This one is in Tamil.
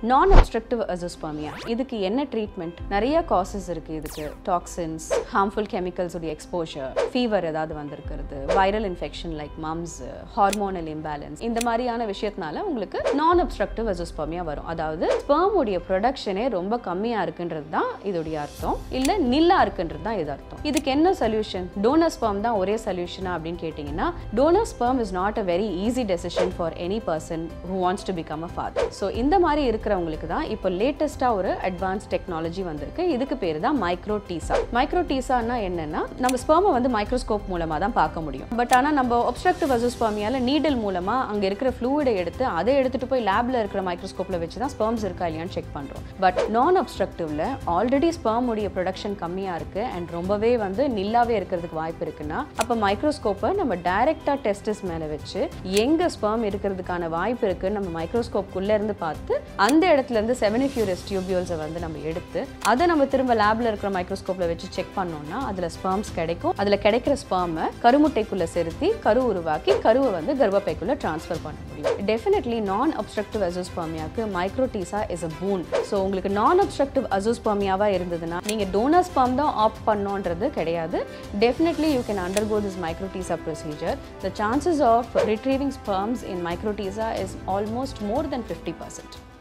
நான் அப்ஸ்ட்ரக்டிவ் அசோஸ்பர்மியா இதுக்கு என்ன ட்ரீட்மெண்ட் நிறைய காசஸ் இருக்கு இதுக்கு டாக்ஸின்ஸ் ஹார்ம்ஃபுல் கெமிக்கல்ஸ் உடைய எக்ஸ்போஷர் ஃபீவர் ஏதாவது வந்திருக்கிறது viral infection like mumps hormonal imbalance இந்த மாதிரியான விஷயத்தினால உங்களுக்கு நான் அப்ஸ்ட்ரக்டிவ் அசோஸ்பர்மியா வரும் அதாவது ஸ்பெர்ம் உடைய ப்ரொடக்ஷனே ரொம்ப கம்மியா இருக்குன்றது தான் இதோடைய அர்த்தம் இல்ல நில்லா இருக்குன்றது தான் இது அர்த்தம் இதுக்கு என்ன சொல்யூஷன் டோனர் ஸ்பெர்ம் தான் ஒரே சொல்யூஷனா அப்படின்னு கேட்டிங்கன்னா donor sperm is not a very easy decision for any person who wants to become a father so இந்த மாதிரி இருக்கிறவங்களுக்கு தான் இப்போ லேட்டஸ்ட்டாக ஒரு அட்வான்ஸ் டெக்னாலஜி வந்திருக்கு இதுக்கு பேர் தான் மைக்ரோ டீசா மைக்ரோ டீசானா என்னன்னா நம்ம ஸ்பெர்மை வந்து மைக்ரோஸ்கோப் மூலமாக தான் பார்க்க முடியும் பட் ஆனால் நம்ம ஒப்ஸ்ட்ரக்டிவ் அசோஸ்பாமியால நீடில் மூலமாக அங்கே இருக்கிற ஃப்ளூயிடை எடுத்து அதை எடுத்துட்டு போய் லேப்ல இருக்கிற மைக்ரோஸ்கோப்பில் வச்சு தான் ஸ்பெர்ம்ஸ் இருக்கா இல்லையான்னு செக் பண்ணுறோம் பட் நான் அப்ஸ்ட்ரக்டிவ்ல ஆல்ரெடி ஸ்பெர்ம் உடைய ப்ரொடக்ஷன் கம்மியாக இருக்கு அண்ட் ரொம்பவே வந்து நில்லாவே இருக்கிறதுக்கு வாய்ப்பு இருக்குன்னா அப்போ மைக்ரோஸ்கோப்பை நம்ம டைரெக்டாக டெஸ்டஸ் மேலே வச்சு எங்கே ஸ்பெர்ம் இருக்கிறதுக்கான வாய்ப்பு இருக்குன்னு நம்ம மைக்ரோஸ்கோப்குள்ளே இருந்து பார்த்து அந்த இடத்துல இருந்து செவனிஃபியூரஸ் டியூபியூல்ஸை வந்து நம்ம எடுத்து அதை நம்ம திரும்ப லேப்ல இருக்கிற மைக்ரோஸ்கோப்ல வச்சு செக் பண்ணோம்னா அதில் ஸ்பெர்ம்ஸ் கிடைக்கும் அதில் கிடைக்கிற ஸ்பெர்மை கருமுட்டைக்குள்ளே செலுத்தி கரு உருவாக்கி கருவை வந்து கர்ப்பப்பைக்குள்ளே ட்ரான்ஸ்ஃபர் பண்ண முடியும் டெஃபினெட்லி நான் அப்ஸ்ட்ரக்டிவ் அசோஸ்பர்மியாவுக்கு microTESE is a boon so உங்களுக்கு நான் அப்ஸ்ட்ரக்டிவ் அசோஸ்பர்மியாவாக இருந்ததுன்னா நீங்கள் டோனர் ஸ்பெர்ம் தான் ஆப்ட் பண்ணோன்றது கிடையாது definitely you can undergo this microTESE procedure the chances of retrieving sperms in microTESE is almost more than fifty percent